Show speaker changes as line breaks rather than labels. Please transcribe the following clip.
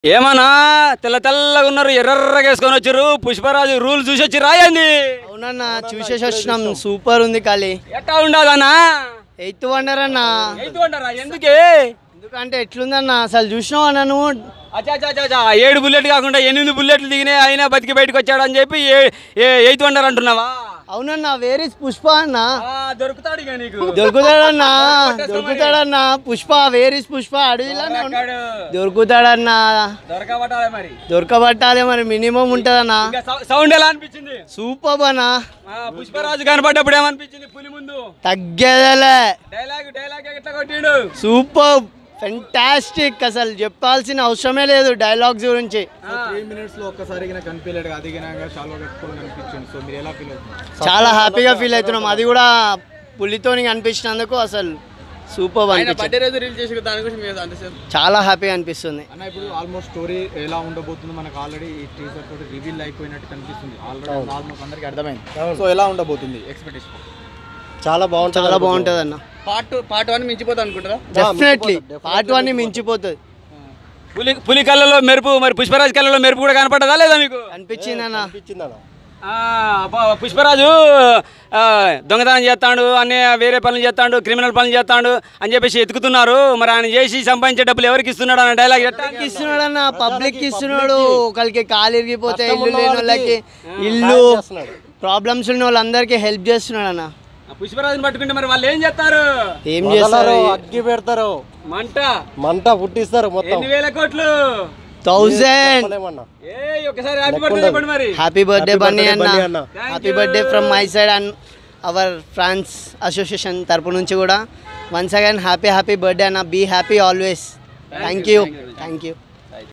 ఏమన్నా తెల్ల తెల్లగా ఉన్నారు ఎర్రగా వేసుకొని వచ్చారు పుష్పరాజు రూల్ చూసి వచ్చి రాయండి
అవునన్నా చూసేసి వచ్చినాం సూపర్ ఉంది ఖాళీ
ఎట్టా ఉండదన్నా
ఎయిత్ వండర్ అన్న
ఎయిత్ వండరా ఎందుకే
ఎందుకంటే ఎట్లుందన్న అసలు చూసినావు అన్న నువ్వు
అచ్చా అచ్చా అచ్చా, అచ్చా ఏడు బుల్లెట్ కాకుండా ఎనిమిది బుల్లెట్లు దిగినాయి అయినా బతికి బయటకు వచ్చాడు అని చెప్పి ఏ- ఏ- ఎయిత్ వండర్ అంటున్నావా
అవునన్న వేర్ ఇస్ పుష్ప అన్న
ఆ, దొరుకుతాడు ఇక నీకు
దొరుకుతాడన్నా దొరుకుతాడన్నా పుష్ప వేర్ ఇస్ పుష్ప అడవిలోనే ఉన్న-
దొరకాడు.
దొరుకుతాడన్నా
దొరకబట్టాలి మరి
దొరకబట్టాలి మరి మినిమం ఉంటుందన్నా
ఇంకా సౌ- సౌండ్ ఎలా అనిపించింది
సూపర్ అన్నా
ఆ, పుష్పరాజు కనపడ్డప్పుడు ఏమనిపించింది పులి ముందు
తగ్గేదలే
డైలాగ్ డైలాగ్ ఎట్లా కొట్టిండు
సూపర్ ఫెంటాస్టిక్ అసలు చెప్పాల్సిన అవసరమే లేదు డైలాగ్స్ గురించి
త్రీ మినిట్స్ లో ఒక్కసారి కనిపించలేడు అది గినాక చాలా కట్టుకొని కనిపించింది సో మీరు ఎలా ఫీల్ అవుతుంది
చాలా హ్యాపీగా ఫీల్ అవుతున్నాం అది కూడా పులితోని కనిపించినందుకు అసలు సూపర్ అనిపించింది
రోజు రీల్ చేసి దాని గురించి మీరు అంతసేపు
చాలా హ్యాపీగా అనిపిస్తుంది
అన్న ఇప్పుడు ఆల్మోస్ట్ స్టోరీ ఎలా ఉండబోతుందో మనకు ఆల్రెడీ ఈ టీజర్ తోటి రివీల్ అయిపోయినట్టు కనిపిస్తుంది ఆల్రెడీ ఆల్మోస్ట్ అందరికి అర్థమైంది సో ఎలా ఉండబోతుంది ఎక్స్పెక్టేషన్
చాలా బాగుంటుంది
చాలా బాగుంటుంది అన్న
పార్ట్ పార్ట్ వన్ మించిపోతా అనుకుంటారా
డెఫినెట్లీ పార్ట్ వన్ మించిపోతుంది
పులి పులి కళ్ళలో మెరుపు మరి పుష్పరాజు కళ్ళలో మెరుపు కూడా కనపడదా లేదా మీకు
అనిపించింది అన్న
అనిపించిందన్న
ఆ, ప- పుష్పరాజు ఆ, దొంగతనం చేస్తాడు అన్ని వేరే పనులు చేస్తాడు క్రిమినల్ పనులు చేస్తాడు అని చెప్పేసి ఎతుకుతున్నారు మరి ఆయన చేసి సంపాదించే డబ్బులు ఎవరికి ఇస్తున్నాడు అన్న డైలాగ్ ఎట్లా
ఇస్తున్నాడు అన్న పబ్లిక్ ఇస్తున్నాడు ఒకరికి కాలు ఇరిగిపోతే ఇల్లు లేని వాళ్ళకి ఇల్లు
చేస్తున్నాడు.
ప్రాబ్లమ్స్ ఉన్న వాళ్ళందరికీ హెల్ప్ చేస్తున్నాడు అన్న
ఆ పుష్పరాజుని పట్టుకుంటే మరి వాళ్ళు ఏం చేస్తారు
ఏం చేస్తారు
వదలరు, అగ్గి పెడతారు
మంట
మంట పుట్టిస్తారు మొత్తం
ఎన్ని వేల కోట్లు
థౌజండ్
చెప్పలేమన్నా.
ఏ ఒకసారి హ్యాపీ బర్త్డే చెప్పండి మరి
happy birthday
Happy
Bunny
birthday,
అన్న
బన్నీ అన్న.
Happy birthday from my side and our fans association తరపు నుంచి కూడా once again happy happy birthday అన్న be happy always thank you thank you